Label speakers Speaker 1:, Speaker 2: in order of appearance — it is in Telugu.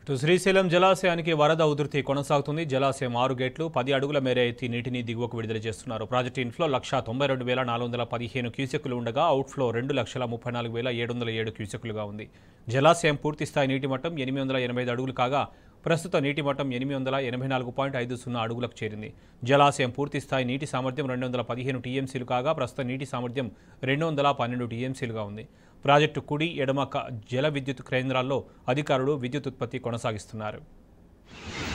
Speaker 1: ఇటు శ్రీశైలం జలాశయానికి వరద ఉధృతి కొనసాగుతుంది జలాశయం ఆరు గేట్లు పది అడుగుల మేర ఎత్తి నీటిని దిగువకు విడుదల చేస్తున్నారు ప్రాజెక్టు ఇన్ఫ్లో లక్ష తొంభై రెండు వేల నాలుగు వందల పదిహేను క్యూసెక్కులు ఉండగా అవుట్ఫ్లో రెండు లక్షల ముప్పై నాలుగు వేల ఏడు వందల ఏడు క్యూసెక్కులుగా ఉంది జలాశయం పూర్తి స్థాయి నీటి మట్టం ఎనిమిది వందల ఎనభై ఐదు అడుగులు కాగా ప్రస్తుత నీటి మట్టం ఎనిమిది వందల ఎనభై నాలుగు పాయింట్ ఐదు సున్నా అడుగులకు చేరింది జలాశయం పూర్తి స్థాయి నీటి సామర్థ్యం రెండు వందల పదిహేను టీఎంసీలు కాగా ప్రస్తుత నీటి సామర్థ్యం రెండు వందల పన్నెండు టీఎంసీలుగా ఉంది ప్రాజెక్టు కుడి ఎడమ క- జల విద్యుత్ కేంద్రాల్లో అధికారులు విద్యుత్ ఉత్పత్తి కొనసాగిస్తున్నారు